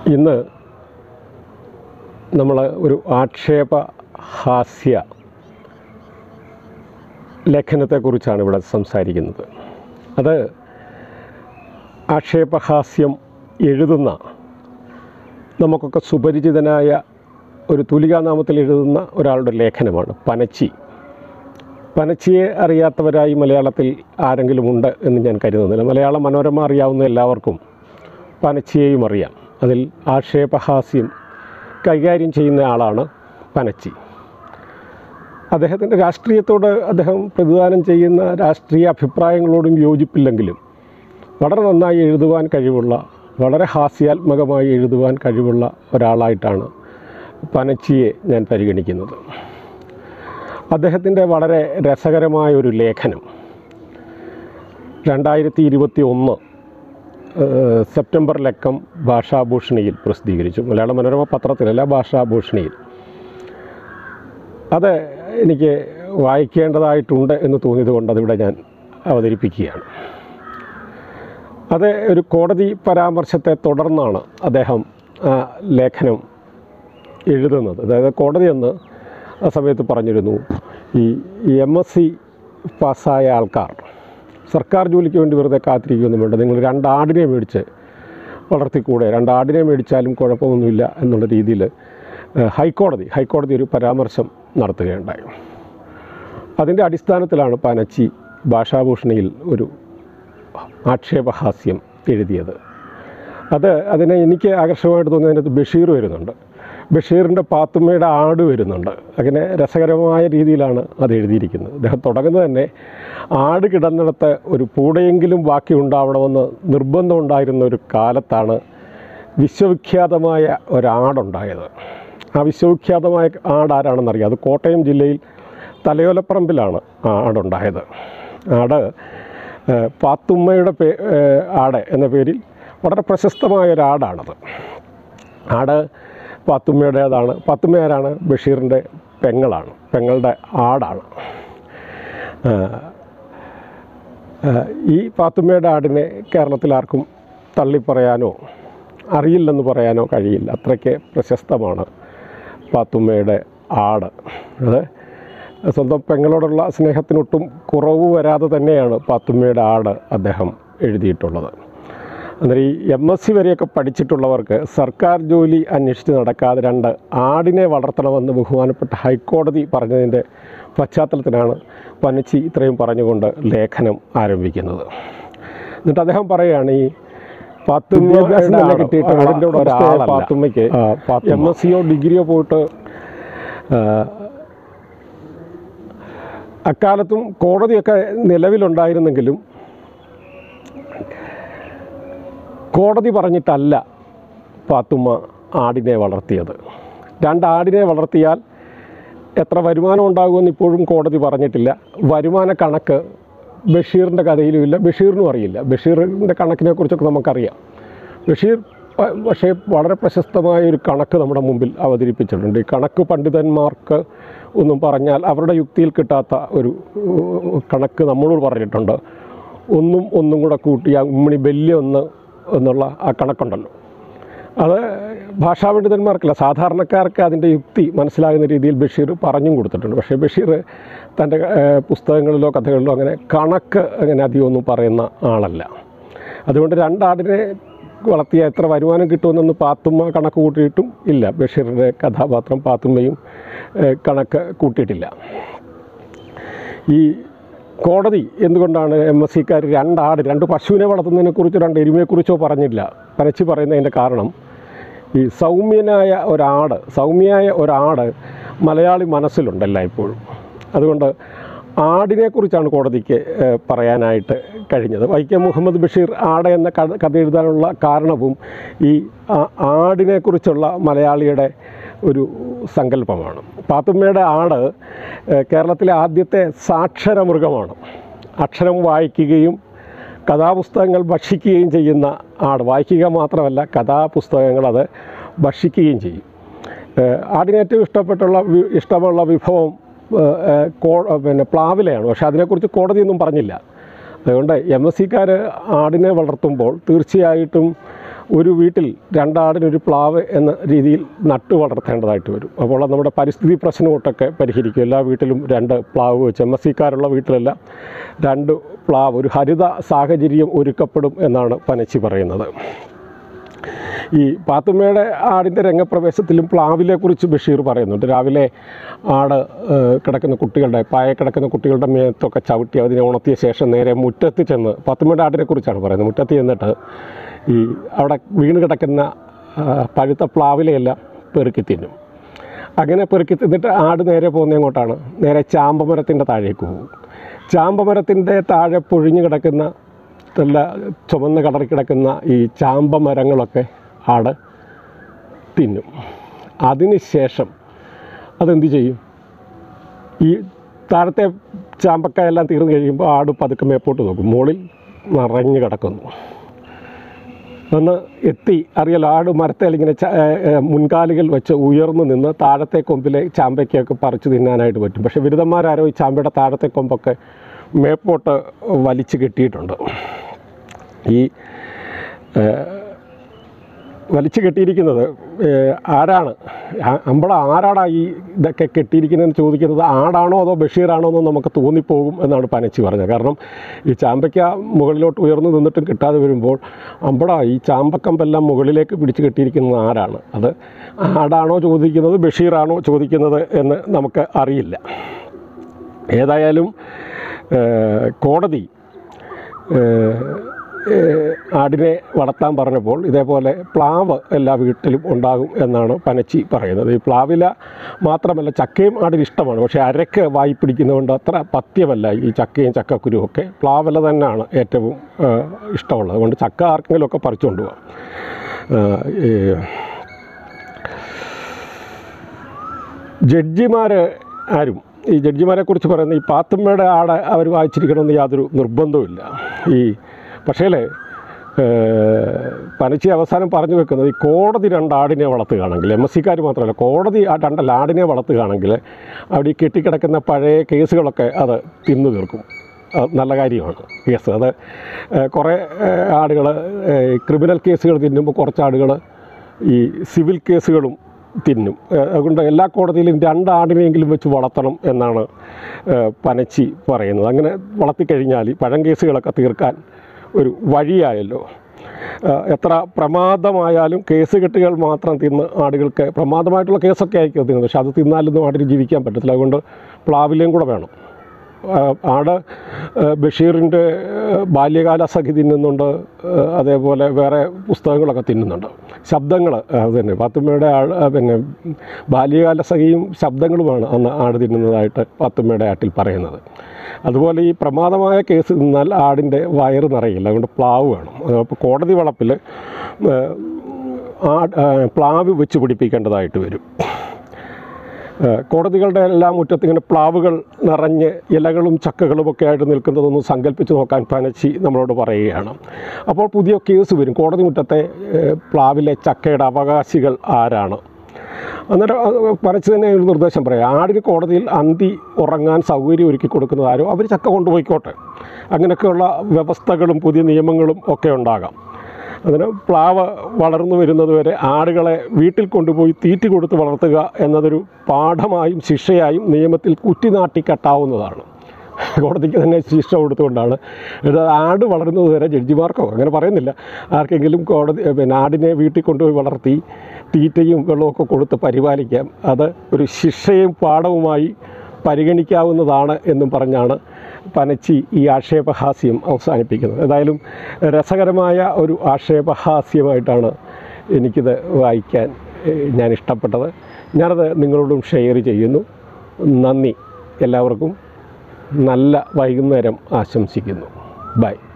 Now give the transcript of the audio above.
ഇന്ന് നമ്മൾ ഒരു ആക്ഷേപ ഹാസ്യ ലേഖനത്തെക്കുറിച്ചാണ് ഇവിടെ സംസാരിക്കുന്നത് അത് ആക്ഷേപഹാസ്യം എഴുതുന്ന നമുക്കൊക്കെ സുപരിചിതനായ ഒരു തൂലികാനാമത്തിൽ എഴുതുന്ന ഒരാളുടെ ലേഖനമാണ് പനച്ചി പനച്ചിയെ അറിയാത്തവരായി മലയാളത്തിൽ ആരെങ്കിലും ഉണ്ട് എന്ന് ഞാൻ കരുതുന്നില്ല മലയാള മനോരമ അറിയാവുന്ന എല്ലാവർക്കും പനച്ചിയെയും അറിയാം അതിൽ ആക്ഷേപഹാസ്യം കൈകാര്യം ചെയ്യുന്ന ആളാണ് പനച്ചി അദ്ദേഹത്തിൻ്റെ രാഷ്ട്രീയത്തോട് അദ്ദേഹം പ്രതിദാനം ചെയ്യുന്ന രാഷ്ട്രീയ അഭിപ്രായങ്ങളോടും യോജിപ്പില്ലെങ്കിലും വളരെ നന്നായി എഴുതുവാൻ കഴിവുള്ള വളരെ ഹാസ്യാത്മകമായി എഴുതുവാൻ കഴിവുള്ള ഒരാളായിട്ടാണ് പനച്ചിയെ ഞാൻ പരിഗണിക്കുന്നത് അദ്ദേഹത്തിൻ്റെ വളരെ രസകരമായ ഒരു ലേഖനം രണ്ടായിരത്തി ഇരുപത്തി ഒന്ന് സെപ്റ്റംബർ ലക്കം ഭാഷാഭൂഷണിയിൽ പ്രസിദ്ധീകരിച്ചു മലയാള മനോരമ പത്രത്തിലല്ല ഭാഷാഭൂഷണിയിൽ അത് എനിക്ക് വായിക്കേണ്ടതായിട്ടുണ്ട് എന്ന് തോന്നിയത് കൊണ്ട് അതിവിടെ ഞാൻ അവതരിപ്പിക്കുകയാണ് അത് ഒരു കോടതി പരാമർശത്തെ തുടർന്നാണ് അദ്ദേഹം ആ ലേഖനം എഴുതുന്നത് അതായത് കോടതി എന്ന് ആ സമയത്ത് പറഞ്ഞിരുന്നു ഈ എം എസ് സി പാസ്സായ ആൾക്കാർ സർക്കാർ ജോലിക്ക് വേണ്ടി വെറുതെ കാത്തിരിക്കുകയൊന്നും വേണ്ട നിങ്ങൾ രണ്ടാടിനെ മേടിച്ച് വളർത്തിക്കൂടെ രണ്ടാടിനെ മേടിച്ചാലും കുഴപ്പമൊന്നുമില്ല എന്നുള്ള രീതിയിൽ ഏഹ്, ഹൈക്കോടതി ഹൈക്കോടതി ഒരു പരാമർശം നടത്തുകയുണ്ടായി അതിൻ്റെ അടിസ്ഥാനത്തിലാണ് പനച്ചി ഭാഷാഭൂഷണിയിൽ ഒരു ആക്ഷേപഹാസ്യം എഴുതിയത് അത് അതിനെ എനിക്ക് ആകർഷകമായിട്ട് തോന്നിയതിനകത്ത് ബഷീർ വരുന്നുണ്ട് ബഷീറിൻ്റെ പാത്തുമ്മയുടെ ആട് വരുന്നുണ്ട് അങ്ങനെ രസകരമായ രീതിയിലാണ് അത് എഴുതിയിരിക്കുന്നത് അദ്ദേഹം തുടങ്ങുന്നത് തന്നെ ആട് കിടന്നിടത്ത് ഒരു പൂടയെങ്കിലും ബാക്കി ഉണ്ടാവണമെന്ന് നിർബന്ധമുണ്ടായിരുന്ന ഒരു കാലത്താണ് വിശ്വവിഖ്യാതമായ ഒരാടുണ്ടായത് ആ വിശ്വവിഖ്യാതമായ ആട് ആരാണെന്നറിയാം അത് കോട്ടയം ജില്ലയിൽ തലയോലപ്പറമ്പിലാണ് ആ ആടുണ്ടായത് ആട് ഏഹ്, പാത്തുമ്മയുടെ പേ ഏഹ്, ആട് എന്ന പേരിൽ വളരെ പ്രശസ്തമായ ഒരാടാണത് ആട് പാത്തുമ്മയുടേതാണ് പാത്തുമ്മ ആരാണ് ബഷീറിൻ്റെ പെങ്ങളാണ് പെങ്ങളുടെ ആടാണ് ഏഹ്, ഏഹ്, ഈ പാത്തുമ്മയുടെ ആടിനെ കേരളത്തിൽ ആർക്കും തള്ളിപ്പറയാനോ അറിയില്ലെന്ന് പറയാനോ കഴിയില്ല അത്രയ്ക്ക് പ്രശസ്തമാണ് പാത്തുമ്മയുടെ ആട് അത് സ്വന്തം പെങ്ങളോടുള്ള സ്നേഹത്തിനൊട്ടും കുറവ് വരാതെ തന്നെയാണ് പാത്തുമ്മയുടെ ആട് അദ്ദേഹം എഴുതിയിട്ടുള്ളത് അന്നേരം ഈ എം എസ് സി വരെയൊക്കെ പഠിച്ചിട്ടുള്ളവർക്ക് സർക്കാർ ജോലി അന്വേഷിച്ച് നടക്കാതെ രണ്ട് ആടിനെ വളർത്തണമെന്ന് ബഹുമാനപ്പെട്ട ഹൈക്കോടതി പറഞ്ഞതിൻ്റെ പശ്ചാത്തലത്തിലാണ് പനച്ചി ഇത്രയും പറഞ്ഞുകൊണ്ട് ലേഖനം ആരംഭിക്കുന്നത് എന്നിട്ട് അദ്ദേഹം പറയുകയാണ് ഈ വിദ്യാഭ്യാസം തന്നെ പാത്തുമ്മ കിട്ടിയിട്ടുള്ള അതിൻ്റെ കൂടെ ഒരാളല്ല. പാത്തുമ്മയ്ക്ക് ആ, പാത്തുമ്മ. എം എസ് സിയോ ഡിഗ്രിയോ പോയിട്ട് ആ, അക്കാലത്തും കോടതിയൊക്കെ നിലവിലുണ്ടായിരുന്നെങ്കിലും കോടതി പറഞ്ഞിട്ടല്ല പാത്തുമ്മ ആടിനെ വളർത്തിയത് രണ്ട് ആടിനെ വളർത്തിയാൽ എത്ര വരുമാനം ഉണ്ടാകുമെന്ന് ഇപ്പോഴും കോടതി പറഞ്ഞിട്ടില്ല വരുമാന കണക്ക് ബഷീറിൻ്റെ കഥയിലുമില്ല ബഷീറിനും അറിയില്ല ബഷീറിൻ്റെ കണക്കിനെ കുറിച്ചൊക്കെ നമുക്കറിയാം ബഷീർ പ- പക്ഷേ വളരെ പ്രശസ്തമായ ഒരു കണക്ക് നമ്മുടെ മുമ്പിൽ അവതരിപ്പിച്ചിട്ടുണ്ട് ഈ കണക്ക് പണ്ഡിതന്മാർക്ക് ഒന്നും പറഞ്ഞാൽ അവരുടെ യുക്തിയിൽ കിട്ടാത്ത ഒരു ഏഹ്, കണക്ക് നമ്മളോട് പറഞ്ഞിട്ടുണ്ട് ഒന്നും ഒന്നും കൂടെ കൂട്ടിയ ഉമ്മണി ബല്യ ഒന്ന് എന്നുള്ള ആ കണക്കുണ്ടല്ലോ അത് ഭാഷാ പണ്ഡിതന്മാർക്കല്ല സാധാരണക്കാർക്ക് അതിൻ്റെ യുക്തി മനസ്സിലാകുന്ന രീതിയിൽ ബഷീർ പറഞ്ഞും കൊടുത്തിട്ടുണ്ട് പക്ഷേ ബഷീർ തൻ്റെ ഏഹ്, പുസ്തകങ്ങളിലോ കഥകളിലോ അങ്ങനെ കണക്ക് അങ്ങനെ അധികം ഒന്നും പറയുന്ന ആളല്ല അതുകൊണ്ട് രണ്ടാടിനെ വളർത്തിയ എത്ര വരുമാനം കിട്ടുമെന്നൊന്ന് പാത്തുമ്മ കണക്ക് കൂട്ടിയിട്ടും ഇല്ല ബഷീറിൻ്റെ കഥാപാത്രം പാത്തുമ്മയും ഏഹ്, കണക്ക് കൂട്ടിയിട്ടില്ല ഈ കോടതി എന്തുകൊണ്ടാണ് എം എസ് സിക്കാർ രണ്ടാട് രണ്ട് പശുവിനെ വളർത്തുന്നതിനെക്കുറിച്ചോ രണ്ട് എരുമയെക്കുറിച്ചോ പറഞ്ഞില്ല പരച്ചി പറയുന്നതിൻ്റെ കാരണം ഈ സൗമ്യനായ ഒരാട് സൗമ്യയായ ഒരാട് മലയാളി മനസ്സിലുണ്ട് എല്ലായ്പ്പോഴും അതുകൊണ്ട് ആടിനെക്കുറിച്ചാണ് കോടതിക്ക് ഏഹ്, പറയാനായിട്ട് കഴിഞ്ഞത് വൈക്കം മുഹമ്മദ് ബഷീർ ആട് എന്ന കഥ കഥ എഴുതാനുള്ള കാരണവും ഈ ആ- ആടിനെക്കുറിച്ചുള്ള മലയാളിയുടെ ഒരു സങ്കല്പമാണ് പാത്തുമ്മയുടെ ആട് ഏഹ്, കേരളത്തിലെ ആദ്യത്തെ സാക്ഷര മൃഗമാണ് അക്ഷരം വായിക്കുകയും കഥാപുസ്തകങ്ങൾ ഭക്ഷിക്കുകയും ചെയ്യുന്ന ആട് വായിക്കുക മാത്രമല്ല കഥാപുസ്തകങ്ങൾ അത് ഭക്ഷിക്കുകയും ചെയ്യും ഏഹ്, ആടിന് ഏറ്റവും ഇഷ്ടപ്പെട്ടുള്ള വി- ഇഷ്ടമുള്ള വിഭവം ഏഹ്, ഏഹ്, കോ പിന്നെ പ്ലാവിലയാണ് പക്ഷേ അതിനെക്കുറിച്ച് കോടതിയൊന്നും പറഞ്ഞില്ല അതുകൊണ്ട് എം എസ് സിക്കാർ ആടിനെ വളർത്തുമ്പോൾ തീർച്ചയായിട്ടും ഒരു വീട്ടിൽ രണ്ടാടിനൊരു പ്ലാവ് എന്ന രീതിയിൽ നട്ടു വളർത്തേണ്ടതായിട്ട് വരും അപ്പോൾ അത് നമ്മുടെ പരിസ്ഥിതി പ്രശ്നമൊട്ടൊക്കെ പരിഹരിക്കും എല്ലാ വീട്ടിലും രണ്ട് പ്ലാവ് വെച്ച് എം എസ് സിക്കാരുള്ള വീട്ടിലെല്ലാം രണ്ട് പ്ലാവ് ഒരു ഹരിത സാഹചര്യം ഒരുക്കപ്പെടും എന്നാണ് പനച്ചി പറയുന്നത് ഈ പാത്തുമ്മയുടെ ആടിൻ്റെ രംഗപ്രവേശത്തിലും പ്ലാവിലെ കുറിച്ച് ബഷീർ പറയുന്നുണ്ട് രാവിലെ ആട് ഏഹ്, കിടക്കുന്ന കുട്ടികളുടെ പായ കിടക്കുന്ന കുട്ടികളുടെ മേത്തൊക്കെ ചവിട്ടി അതിനെ ഉണർത്തിയ ശേഷം നേരെ മുറ്റത്ത് ചെന്ന് പാത്തുമ്മയുടെ ആടിനെ കുറിച്ചാണ് പറയുന്നത് മുറ്റത്ത് ചെന്നിട്ട് ഈ അവിടെ വീണ് കിടക്കുന്ന ആ, പഴുത്ത പ്ലാവിലെയെല്ലാം പെറുക്കി തിന്നും അങ്ങനെ പെറുക്കി തിന്നിട്ട് ആട് നേരെ പോകുന്ന എങ്ങോട്ടാണ് നേരെ ചാമ്പമരത്തിൻ്റെ താഴേക്ക് പോകും ചാമ്പമരത്തിൻ്റെ താഴെ പൊഴിഞ്ഞു കിടക്കുന്ന നല്ല ചുമന്ന് കടറി കിടക്കുന്ന ഈ ചാമ്പ മരങ്ങളൊക്കെ ആട് തിന്നും അതിന് ശേഷം അതെന്ത് ചെയ്യും ഈ താഴത്തെ ചാമ്പക്കായെല്ലാം തീർന്നു കഴിയുമ്പോൾ ആട് പതുക്കെ മേപ്പോട്ട് നോക്കും മുകളിൽ നിറഞ്ഞു കിടക്കുന്നു ഒന്ന് എത്തി അറിയാലോ ആട് മരത്തേൽ ഇങ്ങനെ ച- ഏ, ഏ, മുൻകാലുകൾ വെച്ച് ഉയർന്നു നിന്ന് താഴത്തെ കൊമ്പിലെ ചാമ്പയ്ക്കൊക്കെ പറിച്ചു തിന്നാനായിട്ട് പറ്റും പക്ഷേ ബിരുദന്മാരാരോ ഈ ചാമ്പയുടെ താഴത്തെ കൊമ്പൊക്കെ മേപ്പോട്ട് വലിച്ചു കെട്ടിയിട്ടുണ്ട് ഈ ഏ, വലിച്ചു കെട്ടിയിരിക്കുന്നത് ഏ, ആരാണ് ആ- അമ്പട ആരാടാ ഈ ഇതൊക്കെ കെട്ടിയിരിക്കുന്നതെന്ന് ചോദിക്കുന്നത് ആടാണോ അതോ ബഷീറാണോ എന്ന് നമുക്ക് തോന്നിപ്പോകും എന്നാണ് പനച്ചി പറഞ്ഞത് കാരണം ഈ ചാമ്പയ്ക്ക മുകളിലോട്ട് ഉയർന്നു നിന്നിട്ടും കിട്ടാതെ വരുമ്പോൾ അമ്പട ഈ ചാമ്പക്കമ്പെല്ലാം മുകളിലേക്ക് പിടിച്ച് കെട്ടിയിരിക്കുന്നത് ആരാണ് അത് ആടാണോ ചോദിക്കുന്നത് ബഷീറാണോ ചോദിക്കുന്നത് എന്ന് നമുക്ക് അറിയില്ല ഏതായാലും ഏഹ്, കോടതി ഏഹ്, ഏഹ്, ആടിനെ വളർത്താൻ പറഞ്ഞപ്പോൾ ഇതേപോലെ പ്ലാവ് എല്ലാ വീട്ടിലും ഉണ്ടാകും എന്നാണ് പനച്ചി പറയുന്നത് ഈ പ്ലാവില മാത്രമല്ല ചക്കയും ആടിന് ഇഷ്ടമാണ് പക്ഷേ അരക്ക് വായി പിടിക്കുന്നതുകൊണ്ട് അത്ര പഥ്യമല്ല ഈ ചക്കയും ചക്കക്കുരുവും ഒക്കെ പ്ലാവില തന്നെയാണ് ഏറ്റവും ഏഹ്, ഇഷ്ടമുള്ളത് അതുകൊണ്ട് ചക്ക ആർക്കെങ്കിലുമൊക്കെ പറിച്ചുകൊണ്ട് പോകാം ഏഹ്, ഈ ജഡ്ജിമാർ ആരും ഈ ജഡ്ജിമാരെ കുറിച്ച് പറയുന്ന ഈ പാത്തുമ്മയുടെ ആട് അവർ വായിച്ചിരിക്കണമെന്ന് യാതൊരു നിർബന്ധവുമില്ല ഈ പക്ഷേ പനച്ചി അവസാനം പറഞ്ഞു വെക്കുന്നത് ഈ കോടതി രണ്ട് ആടിനെ വളർത്തുകയാണെങ്കിൽ എം എസ് സിക്കാർ മാത്രമല്ല കോടതി ആ രണ്ടല്ല ആടിനെ വളർത്തുകയാണെങ്കിൽ അവിടെ ഈ കെട്ടിക്കിടക്കുന്ന പഴയ കേസുകളൊക്കെ അത് തിന്നു തീർക്കും അത് നല്ല കാര്യമാണ് കേസ് അത് കുറേ ആടുകൾ ക്രിമിനൽ കേസുകൾ തിന്നുമ്പോൾ കുറച്ച് ആടുകൾ ഈ സിവിൽ കേസുകളും തിന്നും ഏഹ് അതുകൊണ്ട് എല്ലാ കോടതിയിലും രണ്ട് ആടിനെയെങ്കിലും വെച്ച് വളർത്തണം എന്നാണ് ഏഹ് പനച്ചി പറയുന്നത് അങ്ങനെ വളർത്തിക്കഴിഞ്ഞാൽ ഈ പഴം കേസുകളൊക്കെ തീർക്കാൻ ഒരു വഴിയായല്ലോ ഏഹ് എത്ര പ്രമാദമായാലും കേസ് കെട്ടുകൾ മാത്രം തിന്ന് ആടുകൾക്ക് പ്രമാദമായിട്ടുള്ള കേസൊക്കെ ആയിരിക്കും തിന്നുന്നത് പക്ഷെ അത് തിന്നാലൊന്നും ആടിന് ജീവിക്കാൻ പറ്റത്തില്ല അതുകൊണ്ട് പ്ലാവിലയും കൂടെ വേണം ആ- ആട് ഏഹ് ബഷീറിൻ്റെ ഏഹ് ബാല്യകാല സഖി തിന്നുന്നുണ്ട് ഏഹ് അതേപോലെ വേറെ പുസ്തകങ്ങളൊക്കെ തിന്നുന്നുണ്ട് ശബ്ദങ്ങൾ അത് തന്നെ പാത്തുമ്മയുടെ ആൾ ആ പിന്നെ ബാല്യകാല സഖിയും ശബ്ദങ്ങളുമാണ് അന്ന് ആട് തിന്നുന്നതായിട്ട് പാത്തുമ്മയുടെ ആട്ടിൽ പറയുന്നത് അതുപോലെ ഈ പ്രമാദമായ കേസ് തിന്നാൽ ആടിൻ്റെ വയറ് നിറയില്ല അതുകൊണ്ട് പ്ലാവ് വേണം അപ്പോൾ കോടതി വളപ്പിൽ ഏഹ് ആ- ഏഹ് പ്ലാവ് വെച്ച് പിടിപ്പിക്കേണ്ടതായിട്ട് വരും ഏഹ് കോടതികളുടെ എല്ലാം മുറ്റത്ത് ഇങ്ങനെ പ്ലാവുകൾ നിറഞ്ഞ് ഇലകളും ചക്കകളും ഒക്കെ ആയിട്ട് നിൽക്കുന്നതൊന്ന് സങ്കല്പിച്ച് നോക്കാൻ പനച്ചി നമ്മളോട് പറയുകയാണ് അപ്പോൾ പുതിയ കേസ് വരും കോടതി മുറ്റത്തെ ഏഹ് പ്ലാവിലെ ചക്കയുടെ അവകാശികൾ ആരാണ് അന്നേരം അത് പനച്ചി തന്നെ ഒരു നിർദ്ദേശം പറയാം ആടിന് കോടതിയിൽ അന്തി ഉറങ്ങാൻ സൗകര്യം ഒരുക്കി കൊടുക്കുന്നത് ആരോ അവർ ചക്ക കൊണ്ടുപോയിക്കോട്ടെ അങ്ങനെയൊക്കെയുള്ള വ്യവസ്ഥകളും പുതിയ നിയമങ്ങളും ഒക്കെ ഉണ്ടാകാം അതിന് പ്ലാവ് വളർന്നു വരുന്നത് വരെ ആടുകളെ വീട്ടിൽ കൊണ്ടുപോയി തീറ്റി കൊടുത്ത് വളർത്തുക എന്നതൊരു പാഠമായും ശിക്ഷയായും നിയമത്തിൽ കുറ്റിനാട്ടി കെട്ടാവുന്നതാണ് കോടതിക്ക് തന്നെ ശിക്ഷ കൊടുത്തുകൊണ്ടാണ് ഇത് ആട് വളരുന്നത് വരെ ജഡ്ജിമാർക്കോ അങ്ങനെ പറയുന്നില്ല ആർക്കെങ്കിലും കോടതി പിന്നെ ആടിനെ വീട്ടിൽ കൊണ്ടുപോയി വളർത്തി തീറ്റയും വെള്ളമൊക്കെ കൊടുത്ത് പരിപാലിക്കാം അത് ഒരു ശിക്ഷയും പാഠവുമായി പരിഗണിക്കാവുന്നതാണ് എന്നും പറഞ്ഞാണ് പനച്ചി ഈ ആക്ഷേപഹാസ്യം അവസാനിപ്പിക്കുന്നത് ഏതായാലും രസകരമായ ഒരു ആക്ഷേപഹാസ്യമായിട്ടാണ് എനിക്കിത് വായിക്കാൻ ഏഹ്, ഞാൻ ഇഷ്ടപ്പെട്ടത് ഞാനത് നിങ്ങളോടും ഷെയർ ചെയ്യുന്നു നന്ദി എല്ലാവർക്കും നല്ല വൈകുന്നേരം ആശംസിക്കുന്നു ബൈ